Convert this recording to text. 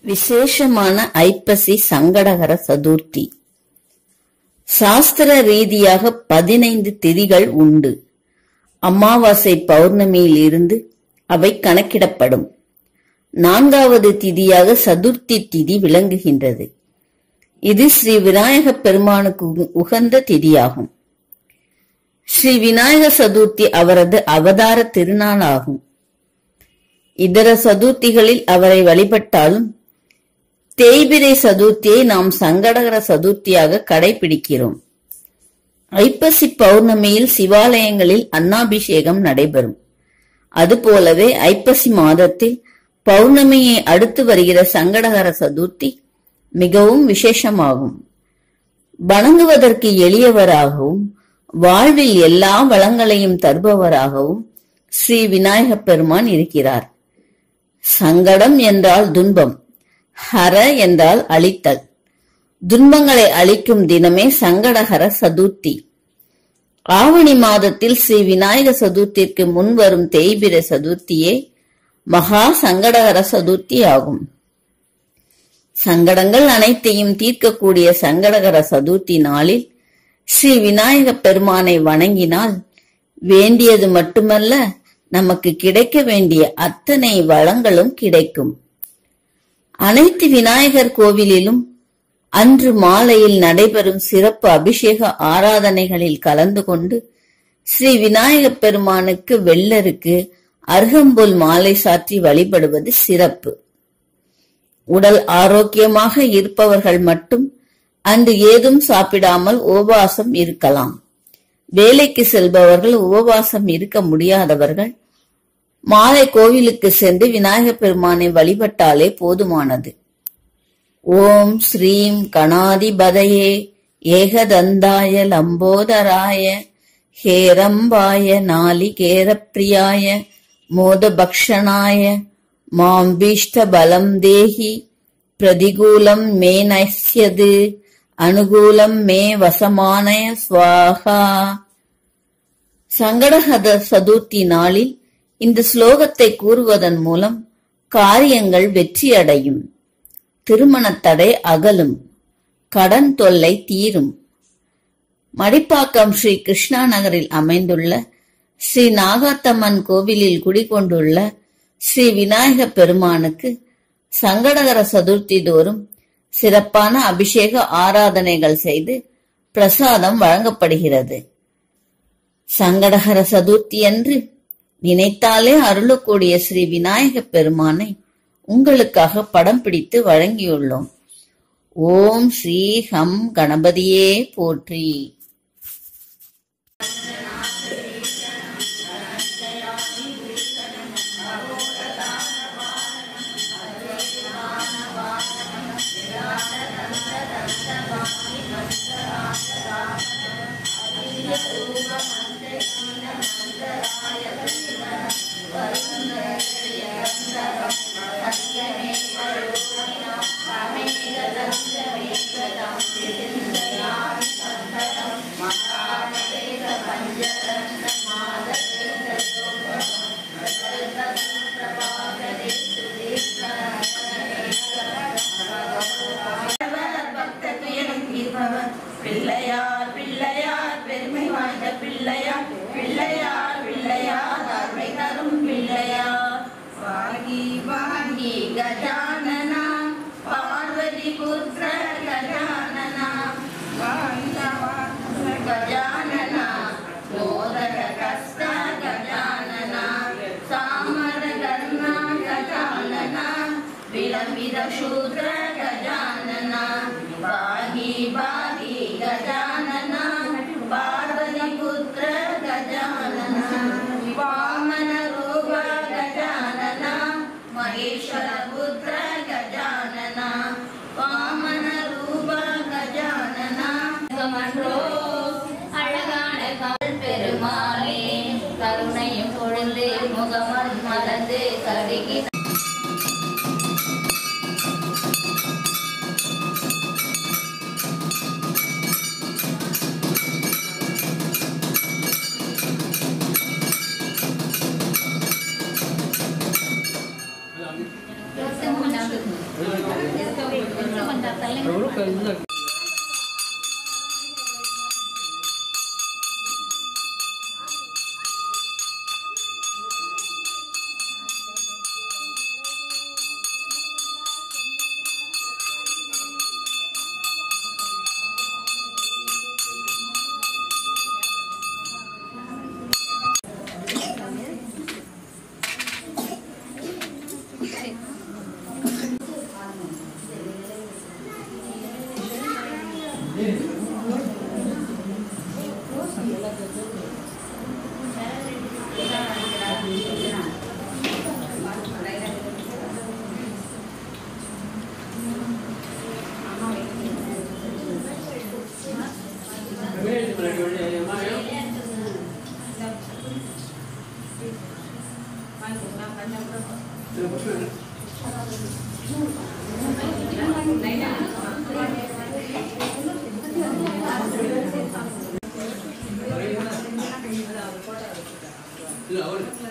விசேஷமான ஐப்பசி சங்கடகர சதுர்த்தி சாஸ்திர ரீதியாக பதினைந்து திதிகள் உண்டு அமாவாசை பௌர்ணமியில் இருந்து அவை கணக்கிடப்படும் நான்காவது திதியாக சதுர்த்தி திதி விளங்குகின்றது இது ஸ்ரீ விநாயக பெருமானுக்கு உகு- உகந்த திதியாகும் ஸ்ரீ விநாயக சதுர்த்தி அவரது அவதார திருநாளாகும் இதர சதுர்த்திகளில் அவரை வழிபட்டாலும் தேய்பிரை சதுர்த்தியை நாம் சங்கடகர சதுர்த்தியாக கடைபிடிக்கிறோம் ஐப்பசி பௌர்ணமியில் சிவாலயங்களில் அன்னாபிஷேகம் நடைபெறும் அதுபோலவே ஐப்பசி மாதத்தில் பௌர்ணமியை அடுத்து வருகிற சங்கடகர சதுர்த்தி மிகவும் விசேஷமாகும் வணங்குவதற்கு எளியவராகவும் வாழ்வில் எல்லா வளங்களையும் தருபவராகவும் ஸ்ரீ விநாயகப் பெருமான் இருக்கிறார் சங்கடம் என்றால் துன்பம் ஹர என்றால் அழித்தல் துன்பங்களை அழிக்கும் தினமே சங்கடஹர சதுர்த்தி ஆவணி மாதத்தில் ஸ்ரீ விநாயக சதுர்த்திக்கு முன் வரும் தேய்பிர சதுர்த்தியே மகா சங்கடகர சதுர்த்தி ஆகும் சங்கடங்கள் அனைத்தையும் தீர்க்கக்கூடிய சங்கடகர சதுர்த்தி நாளில் ஸ்ரீ விநாயக பெருமானை வணங்கினால் வேண்டியது மட்டுமல்ல நமக்கு கிடைக்க வேண்டிய அத்தனை வளங்களும் கிடைக்கும் அனைத்து விநாயகர் கோவிலிலும் அன்று மாலையில் நடைபெறும் சிறப்பு அபிஷேக ஆராதனைகளில் கலந்து கொண்டு ஸ்ரீ விநாயகப் பெருமானுக்கு வெள்ளருக்கு அருகம்புல் மாலை சாற்றி வழிபடுவது சிறப்பு உடல் ஆரோக்கியமாக இருப்பவர்கள் மட்டும் அன்று ஏதும் சாப்பிடாமல் உபவாசம் இருக்கலாம் வேலைக்கு செல்பவர்கள் உபவாசம் இருக்க முடியாதவர்கள் மாலை கோவிலுக்கு சென்று விநாயகப் பெருமானை வழிபட்டாலே போதுமானது ஓம் ஸ்ரீம் கணாதிபதயே ஏகதந்தாய லம்போதராய ஹேரம்பாய நாலிகேரப்பிரியாய மோதபக்ஷணாய மாம்பீஷ்ட பலம் தேஹி பிரதிகூலம் மே நஸ்யது அனுகூலம் மே வசமானய ஸ்வாகா சங்கடஹத சதுர்த்தி நாளில் இந்த ஸ்லோகத்தை கூறுவதன் மூலம் காரியங்கள் வெற்றியடையும் திருமணத் தடை அகலும் கடன் தொல்லை தீரும் மடிப்பாக்கம் ஸ்ரீ கிருஷ்ணா நகரில் அமைந்துள்ள ஸ்ரீ நாகாத்தம்மன் கோவிலில் குடிகொண்டுள்ள ஸ்ரீ விநாயக பெருமானுக்கு சங்கடகர சதுர்த்தி தோறும் சிறப்பான அபிஷேக ஆராதனைகள் செய்து பிரசாதம் வழங்கப்படுகிறது சங்கடகர சதுர்த்தி அன்று நினைத்தாலே அருளக்கூடிய ஸ்ரீ விநாயக பெருமானை உங்களுக்காக படம் பிடித்து வழங்கியுள்ளோம் ஓம் ஸ்ரீ ஹம் கணபதியே போற்றி பக்த துயரம் தீர்ப்பவர் பிள்ளையார் பிள்ளையார் பெருமை வாய்ந்த பிள்ளையார் பிள்ளையார் பிள்ளையார் அருமை தரும் பிள்ளையார் வாகி வாகி கஜானனா பார்வதி புத்திர கஜானனா கஜானனா மோதக கஷ்ட கஜானனா சாமர கர்ணா கஜானனா விளம்பித சூத்ர கஜானனா பாகி பாகி கஜானனா பார்வதி புத்திர கஜானனா இல்ல அவரு